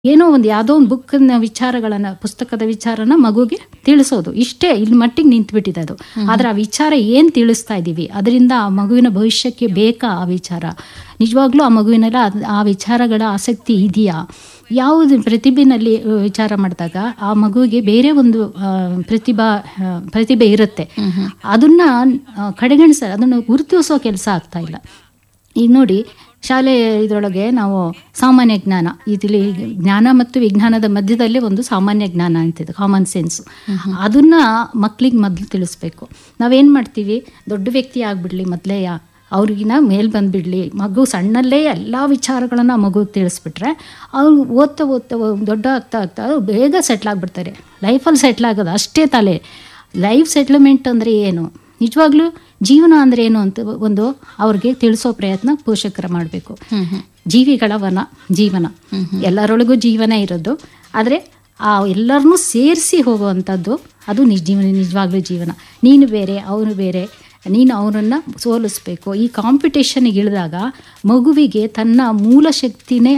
ಏನೋ ಒಂದು ಯಾವುದೋ ಒಂದು ಬುಕ್ನ ವಿಚಾರಗಳನ್ನ ಪುಸ್ತಕದ ವಿಚಾರನ ಮಗುಗೆ ತಿಳಿಸೋದು ಇಷ್ಟೇ ಇಲ್ಲಿ ಮಟ್ಟಿಗೆ ನಿಂತ್ಬಿಟ್ಟಿದೆ ಅದು ಆದ್ರೆ ಆ ವಿಚಾರ ಏನ್ ತಿಳಿಸ್ತಾ ಇದ್ದೀವಿ ಅದರಿಂದ ಆ ಮಗುವಿನ ಭವಿಷ್ಯಕ್ಕೆ ಬೇಕಾ ಆ ವಿಚಾರ ನಿಜವಾಗ್ಲೂ ಆ ಮಗುವಿನೆಲ್ಲ ಅದ್- ಆ ವಿಚಾರಗಳ ಆಸಕ್ತಿ ಇದೆಯಾ ಯಾವುದು ಪ್ರತಿಭೆನಲ್ಲಿ ಆ, ವಿಚಾರ ಮಾಡಿದಾಗ ಆ ಮಗುವಿಗೆ ಬೇರೆ ಒಂದು ಆ, ಪ್ರತಿಭಾ ಆ, ಪ್ರತಿಭೆ ಇರುತ್ತೆ ಅದನ್ನ ಆ, ಕಡೆಗಣಿಸ ಅದನ್ನು ಗುರುತಿಸೋ ಕೆಲಸ ಆಗ್ತಾ ಇಲ್ಲ ಈಗ ನೋಡಿ ಶಾಲೆ ಇದರೊಳಗೆ ನಾವು ಸಾಮಾನ್ಯ ಜ್ಞಾನ ಇದರಲ್ಲಿ ಜ್ಞಾನ ಮತ್ತು ವಿಜ್ಞಾನದ ಮಧ್ಯದಲ್ಲೇ ಒಂದು ಸಾಮಾನ್ಯ ಜ್ಞಾನ ಅಂತಿದೆ ಕಾಮನ್ ಸೆನ್ಸ್ ಅದನ್ನ ಮಕ್ಳಿಗೆ ಮೊದಲು ತಿಳಿಸ್ಬೇಕು ನಾವೇನು ಮಾಡ್ತೀವಿ ದೊಡ್ಡ ವ್ಯಕ್ತಿ ಆಗ್ಬಿಡ್ಲಿ ಮೊದಲೇ ಅವ್ರಿಗಿನ ಮೇಲ್ ಬಂದ್ಬಿಡ್ಲಿ ಮಗು ಸಣ್ಣಲ್ಲೇ ಎಲ್ಲ ವಿಚಾರಗಳನ್ನು ಮಗು ತಿಳಿಸ್ಬಿಟ್ರೆ ಅವ್ರು ಓದ್ತಾ ಓದ್ತಾ ಓ- ದೊಡ್ಡ ಆಗ್ತಾ ಆಗ್ತಾ ಅವ್ರು ಬೇಗ ಸೆಟ್ಲ್ ಆಗಿಬಿಡ್ತಾರೆ ಲೈಫಲ್ಲಿ ಸೆಟ್ಲ್ ಆಗೋದು ಅಷ್ಟೇ ತಲೆ ಲೈಫ್ ಸೆಟ್ಲ್ಮೆಂಟ್ ಅಂದರೆ ಏನು ನಿಜವಾಗ್ಲೂ ಜೀವನ ಅಂದ್ರೆ ಏನು ಅಂತ ಒಂದು ಅವ್ರಿಗೆ ತಿಳಿಸೋ ಪ್ರಯತ್ನ ಪೋಷಕರ ಮಾಡಬೇಕು ಜೀವಿಗಳ ವನ ಜೀವನ ಎಲ್ಲರೊಳಗೂ ಜೀವನ ಇರೋದು ಆದರೆ ಆ ಎಲ್ಲರನ್ನೂ ಸೇರಿಸಿ ಹೋಗುವಂಥದ್ದು ಅದು ನಿಜ ಜೀವನ ನಿಜವಾಗ್ಲೂ ಜೀವನ ನೀನು ಬೇರೆ ಅವನು ಬೇರೆ ನೀನು ಅವನನ್ನು ಸೋಲಿಸ್ಬೇಕು ಈ ಕಾಂಪಿಟೇಷನ್ಗೆ ಇಳಿದಾಗ ಮಗುವಿಗೆ ತನ್ನ ಮೂಲ ಶಕ್ತಿನೇ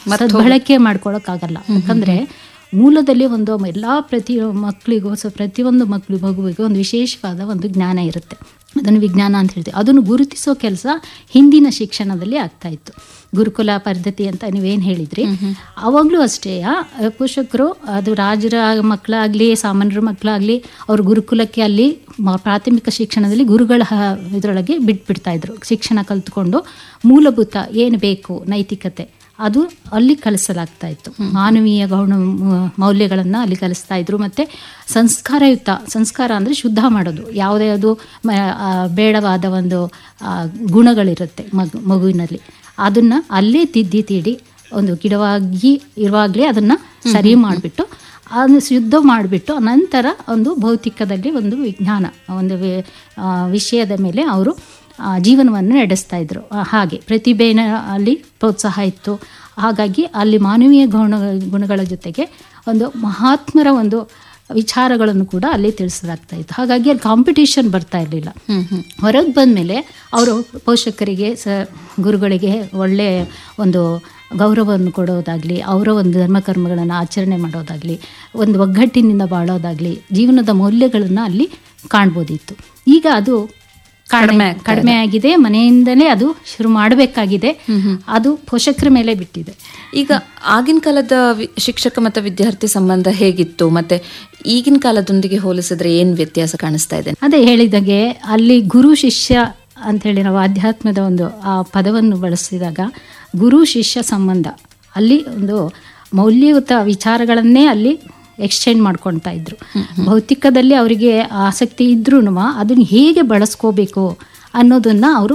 ಬಳಕೆ ಮಾಡ್ಕೊಳಕ್ಕಾಗಲ್ಲ ಯಾಕಂದ್ರೆ ಮೂಲದಲ್ಲಿ ಒಂದು ಎಲ್ಲ ಪ್ರತಿ ಮಕ್ಕಳಿಗೂ ಸೊ ಪ್ರತಿಯೊಂದು ಮಕ್ಕಳು ಮಗುವಿಗೂ ಒಂದು ವಿಶೇಷವಾದ ಒಂದು ಜ್ಞಾನ ಇರುತ್ತೆ ಅದನ್ನು ವಿಜ್ಞಾನ ಅಂತ ಹೇಳ್ತೀವಿ ಅದನ್ನು ಗುರುತಿಸೋ ಕೆಲಸ ಹಿಂದಿನ ಶಿಕ್ಷಣದಲ್ಲಿ ಆಗ್ತಾ ಇತ್ತು ಗುರುಕುಲ ಪದ್ಧತಿ ಅಂತ ನೀವೇನು ಹೇಳಿದ್ರಿ ಅವಾಗಲೂ ಅಷ್ಟೇ ಆ, ಪೋಷಕರು ಅದು ರಾಜರ ಮಕ್ಕಳಾಗಲಿ ಸಾಮಾನ್ಯರ ಮಕ್ಕಳಾಗಲಿ ಅವ್ರ ಗುರುಕುಲಕ್ಕೆ ಅಲ್ಲಿ ಮ- ಪ್ರಾಥಮಿಕ ಶಿಕ್ಷಣದಲ್ಲಿ ಗುರುಗಳ ಹ- ಇದರೊಳಗೆ ಬಿಟ್ಬಿಡ್ತಾ ಇದ್ರು ಶಿಕ್ಷಣ ಕಲ್ತ್ಕೊಂಡು ಮೂಲಭೂತ ಏನು ಬೇಕು ನೈತಿಕತೆ ಅದು ಅಲ್ಲಿ ಕಲಿಸಲಾಗ್ತಾ ಇತ್ತು ಮಾನವೀಯ ಗೌಣ ಮ- ಮೌಲ್ಯಗಳನ್ನು ಅಲ್ಲಿ ಕಲಿಸ್ತಾ ಇದ್ರು ಮತ್ತೆ ಸಂಸ್ಕಾರಯುತ ಸಂಸ್ಕಾರ ಅಂದರೆ ಶುದ್ಧ ಮಾಡೋದು ಯಾವುದೇ ಅದು ಮ- ಆ, ಬೇಡವಾದ ಒಂದು ಆ, ಗುಣಗಳಿರುತ್ತೆ ಮಗು ಮಗುವಿನಲ್ಲಿ ಅದನ್ನ ಅಲ್ಲೇ ತಿದ್ದಿ ತೀಡಿ ಒಂದು ಗಿಡವಾಗಿ ಇರುವಾಗಲೇ ಅದನ್ನ ಸರಿ ಮಾಡಿಬಿಟ್ಟು ಅದನ್ನು ಶುದ್ಧ ಮಾಡಿಬಿಟ್ಟು ನಂತರ ಒಂದು ಭೌತಿಕದಲ್ಲಿ ಒಂದು ವಿಜ್ಞಾನ ಒಂದು ವಿ- ಆ, ವಿಷಯದ ಮೇಲೆ ಅವರು ಆ, ಜೀವನವನ್ನು ನಡೆಸ್ತಾ ಇದ್ರು ಆ, ಹಾಗೆ ಪ್ರತಿಭೆನ ಅಲ್ಲಿ ಪ್ರೋತ್ಸಾಹ ಇತ್ತು ಹಾಗಾಗಿ ಅಲ್ಲಿ ಮಾನವೀಯ ಗುಣ ಗುಣಗಳ ಜೊತೆಗೆ ಒಂದು ಮಹಾತ್ಮರ ಒಂದು ವಿಚಾರಗಳನ್ನು ಕೂಡ ಅಲ್ಲಿ ತಿಳಿಸಲಾಗ್ತಾ ಇತ್ತು ಹಾಗಾಗಿ ಅಲ್ಲಿ ಕಾಂಪಿಟೇಷನ್ ಬರ್ತಾ ಇರಲಿಲ್ಲ ಹೊರಗೆ ಬಂದಮೇಲೆ ಅವರು ಪೋಷಕರಿಗೆ ಸ ಗುರುಗಳಿಗೆ ಒಳ್ಳೆ ಒಂದು ಗೌರವವನ್ನು ಕೊಡೋದಾಗಲಿ ಅವರ ಒಂದು ಧರ್ಮಕರ್ಮಗಳನ್ನು ಆಚರಣೆ ಮಾಡೋದಾಗಲಿ ಒಂದು ಒಗ್ಗಟ್ಟಿನಿಂದ ಬಾಳೋದಾಗಲಿ ಜೀವನದ ಮೌಲ್ಯಗಳನ್ನು ಅಲ್ಲಿ ಕಾಣ್ಬೋದಿತ್ತು ಈಗ ಅದು ಕಡಿಮೆ ಕಡಿಮೆ ಆಗಿದೆ ಮನೆಯಿಂದಲೇ ಅದು ಶುರು ಮಾಡಬೇಕಾಗಿದೆ ಅದು ಪೋಷಕರ ಮೇಲೆ ಬಿಟ್ಟಿದೆ ಈಗ ಆಗಿನ ಕಾಲದ ವಿ- ಶಿಕ್ಷಕ ಮತ್ತು ವಿದ್ಯಾರ್ಥಿ ಸಂಬಂಧ ಹೇಗಿತ್ತು ಮತ್ತೆ ಈಗಿನ ಕಾಲದೊಂದಿಗೆ ಹೋಲಿಸಿದ್ರೆ ಏನ್ ವ್ಯತ್ಯಾಸ ಕಾಣಿಸ್ತಾ ಇದೆ ಅದೇ ಹೇಳಿದಾಗೆ ಅಲ್ಲಿ ಗುರು ಶಿಷ್ಯ ಅಂಥೇಳಿ ನಾವು ಆಧ್ಯಾತ್ಮದ ಒಂದು ಆ ಪದವನ್ನು ಬಳಸಿದಾಗ ಗುರು ಶಿಷ್ಯ ಸಂಬಂಧ ಅಲ್ಲಿ ಒಂದು ಮೌಲ್ಯಯುತ ವಿಚಾರಗಳನ್ನೇ ಅಲ್ಲಿ ಎಕ್ಸ್ಚೇಂಜ್ ಮಾಡ್ಕೊಳ್ತಾ ಇದ್ರು ಭೌತಿಕದಲ್ಲಿ ಅವರಿಗೆ ಆಸಕ್ತಿ ಇದ್ರೂ ಅದನ್ನು ಹೇಗೆ ಬಳಸ್ಕೋಬೇಕು ಅನ್ನೋದನ್ನು ಅವರು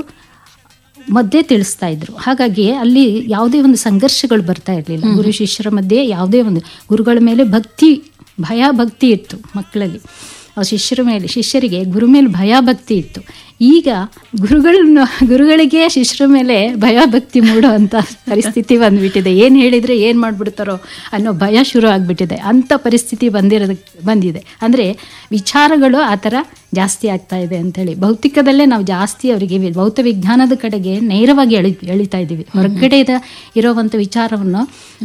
ಮಧ್ಯೆ ತಿಳಿಸ್ತಾ ಇದ್ರು ಹಾಗಾಗಿ ಅಲ್ಲಿ ಯಾವುದೇ ಒಂದು ಸಂಘರ್ಷಗಳು ಬರ್ತಾ ಇರಲಿಲ್ಲ ಗುರು ಶಿಷ್ಯರ ಮಧ್ಯೆ ಯಾವುದೇ ಒಂದು ಗುರುಗಳ ಮೇಲೆ ಭಕ್ತಿ ಭಯ ಭಕ್ತಿ ಇತ್ತು ಮಕ್ಕಳಲ್ಲಿ ಆ ಶಿಷ್ಯರ ಮೇಲೆ ಶಿಷ್ಯರಿಗೆ ಗುರು ಮೇಲೆ ಭಯ ಭಕ್ತಿ ಇತ್ತು ಈಗ ಗುರುಗಳನ್ನ ಗುರುಗಳಿಗೆ ಶಿಷ್ಯರ ಮೇಲೆ ಭಯ ಭಕ್ತಿ ಮೂಡುವಂಥ ಪರಿಸ್ಥಿತಿ ಬಂದ್ಬಿಟ್ಟಿದೆ ಏನು ಹೇಳಿದರೆ ಏನು ಮಾಡಿಬಿಡ್ತಾರೋ ಅನ್ನೋ ಭಯ ಶುರು ಆಗಿಬಿಟ್ಟಿದೆ ಅಂಥ ಪರಿಸ್ಥಿತಿ ಬಂದಿರೋದಕ್ಕೆ ಬಂದಿದೆ ಅಂದರೆ ವಿಚಾರಗಳು ಆ ಥರ ಜಾಸ್ತಿ ಆಗ್ತಾ ಇದೆ ಅಂಥೇಳಿ ಭೌತಿಕದಲ್ಲೇ ನಾವು ಜಾಸ್ತಿ ಅವರಿಗೆ ವಿ- ಭೌತ ವಿಜ್ಞಾನದ ಕಡೆಗೆ ನೇರವಾಗಿ ಎಳಿ ಎಳಿತಾ ಇದ್ದೀವಿ ಹೊರಗಡೆ ಇದ- ಇರೋವಂಥ ವಿಚಾರವನ್ನು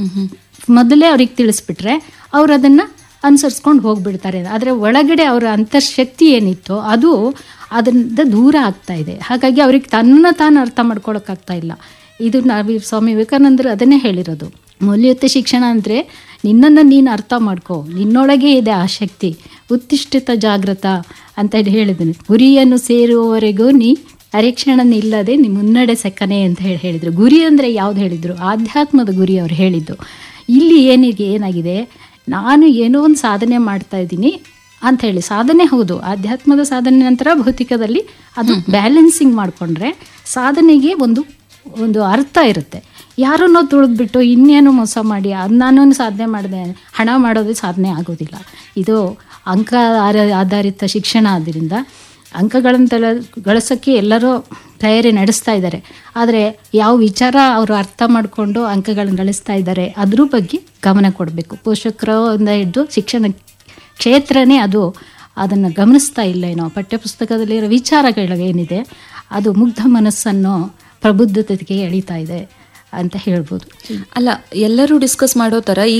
ಮೊದಲೇ ಅವ್ರಿಗೆ ತಿಳಿಸ್ಬಿಟ್ರೆ ಅವ್ರು ಅದನ್ನು ಅನುಸರಿಸ್ಕೊಂಡು ಹೋಗ್ಬಿಡ್ತಾರೆ ಆದರೆ ಒಳಗಡೆ ಅವರ ಅಂತರ್ಶಕ್ತಿ ಏನಿತ್ತು ಅದು ಅದರಿಂದ ದೂರ ಆಗ್ತಾ ಇದೆ ಹಾಗಾಗಿ ಅವ್ರಿಗೆ ತನ್ನ ತಾನು ಅರ್ಥ ಮಾಡ್ಕೊಳಕ್ಕಾಗ್ತಾ ಇಲ್ಲ ಇದು ನಾವು ಸ್ವಾಮಿ ವಿವೇಕಾನಂದರು ಅದನ್ನೇ ಹೇಳಿರೋದು ಮೌಲ್ಯಯುತ ಶಿಕ್ಷಣ ಅಂದರೆ ನಿನ್ನನ್ನು ನೀನು ಅರ್ಥ ಮಾಡ್ಕೋ ನಿನ್ನೊಳಗೆ ಇದೆ ಆ ಶಕ್ತಿ ಉತ್ತಿಷ್ಠಿತ ಜಾಗೃತ ಅಂತ ಹೇಳಿ ಹೇಳಿದ್ದೀನಿ ಗುರಿಯನ್ನು ಸೇರುವವರೆಗೂ ನೀ ಅರೆಕ್ಷಣ ನಿಲ್ಲದೆ ನೀ ಮುನ್ನಡೆ ಸಕ್ಕನೆ ಅಂತ ಹೇಳಿ ಹೇಳಿದರು ಗುರಿ ಅಂದರೆ ಯಾವ್ದು ಹೇಳಿದರು ಆಧ್ಯಾತ್ಮದ ಗುರಿ ಅವ್ರು ಹೇಳಿದ್ದು ಇಲ್ಲಿ ಏನಿಗೆ ಏನಾಗಿದೆ ನಾನು ಏನೋ ಒಂದು ಸಾಧನೆ ಮಾಡ್ತಾ ಇದ್ದೀನಿ ಅಂತ ಹೇಳಿ ಸಾಧನೆ ಹೌದು ಆಧ್ಯಾತ್ಮದ ಸಾಧನೆ ನಂತರ ಭೌತಿಕದಲ್ಲಿ ಅದು ಬ್ಯಾಲೆನ್ಸಿಂಗ್ ಮಾಡಿಕೊಂಡ್ರೆ ಸಾಧನೆಗೆ ಒಂದು ಒಂದು ಅರ್ಥ ಇರುತ್ತೆ ಯಾರನ್ನೋ ತುಳಿದ್ಬಿಟ್ಟು ಇನ್ನೇನು ಮೋಸ ಮಾಡಿ ಅದು ನಾನು ಸಾಧನೆ ಮಾಡಿದೆ ಹಣ ಮಾಡೋದು ಸಾಧನೆ ಆಗೋದಿಲ್ಲ ಇದು ಅಂಕ ಆರ- ಆಧಾರಿತ ಶಿಕ್ಷಣ ಆದ್ದರಿಂದ ಅಂಕಗಳನ್ನು ತಲ ಗಳಿಸೋಕ್ಕೆ ಎಲ್ಲರೂ ತಯಾರಿ ನಡೆಸ್ತಾ ಇದ್ದಾರೆ ಆದರೆ ಯಾವ ವಿಚಾರ ಅವರು ಅರ್ಥ ಮಾಡಿಕೊಂಡು ಅಂಕಗಳನ್ನು ಗಳಿಸ್ತಾ ಇದ್ದಾರೆ ಅದ್ರ ಬಗ್ಗೆ ಗಮನ ಕೊಡಬೇಕು ಪೋಷಕರಿಂದ ಹಿಡಿದು ಶಿಕ್ಷಣ ಕ್ಷೇತ್ರನೇ ಅದು ಅದನ್ನು ಗಮನಿಸ್ತಾ ಇಲ್ಲ ಏನೋ ಪಠ್ಯಪುಸ್ತಕದಲ್ಲಿರೋ ವಿಚಾರಗಳು ಏನಿದೆ ಅದು ಮುಗ್ಧ ಮನಸ್ಸನ್ನು ಪ್ರಬುದ್ಧತೆಗೆ ಎಳಿತಾ ಇದೆ ಅಂತ ಹೇಳ್ಬೋದು ಅಲ್ಲ ಎಲ್ಲರೂ ಡಿಸ್ಕಸ್ ಮಾಡೋ ತರ